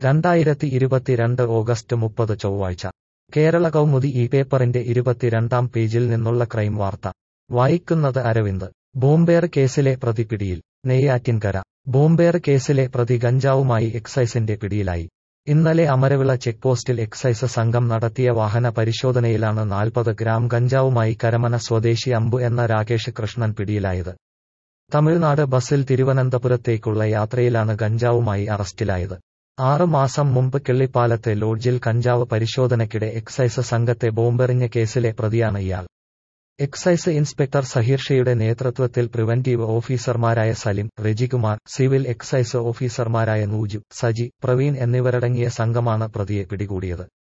രണ്ടായിരത്തി ഇരുപത്തിരണ്ട് ഓഗസ്റ്റ് മുപ്പത് ചൊവ്വാഴ്ച കേരള കൗമുദി ഈ പേപ്പറിന്റെ ഇരുപത്തിരണ്ടാം പേജിൽ നിന്നുള്ള ക്രൈം വാർത്ത വായിക്കുന്നത് അരവിന്ദ് ബോംബേർ കേസിലെ പ്രതി പിടിയിൽ നെയ്യാറ്റിൻകര ബോംബേർ കേസിലെ പ്രതി ഗഞ്ചാവുമായി എക്സൈസിന്റെ പിടിയിലായി ഇന്നലെ അമരവിള ചെക്ക് പോസ്റ്റിൽ എക്സൈസ് സംഘം നടത്തിയ വാഹന പരിശോധനയിലാണ് നാൽപ്പത് ഗ്രാം ഗഞ്ചാവുമായി കരമന സ്വദേശി അമ്പു എന്ന രാകേഷ് കൃഷ്ണൻ പിടിയിലായത് തമിഴ്നാട് ബസ്സിൽ തിരുവനന്തപുരത്തേക്കുള്ള യാത്രയിലാണ് ഗഞ്ചാവുമായി അറസ്റ്റിലായത് ആറ് മാസം മുമ്പ് കിള്ളിപ്പാലത്തെ ലോഡ്ജിൽ കഞ്ചാവ് പരിശോധനയ്ക്കിടെ എക്സൈസ് സംഘത്തെ ബോംബെറിഞ്ഞ കേസിലെ പ്രതിയാണ് ഇയാൾ എക്സൈസ് ഇൻസ്പെക്ടർ സഹീർഷയുടെ നേതൃത്വത്തിൽ പ്രിവന്റീവ് ഓഫീസർമാരായ സലിം റെജികുമാർ സിവിൽ എക്സൈസ് ഓഫീസർമാരായ നൂജു സജി പ്രവീൺ എന്നിവരടങ്ങിയ സംഘമാണ് പ്രതിയെ പിടികൂടിയത്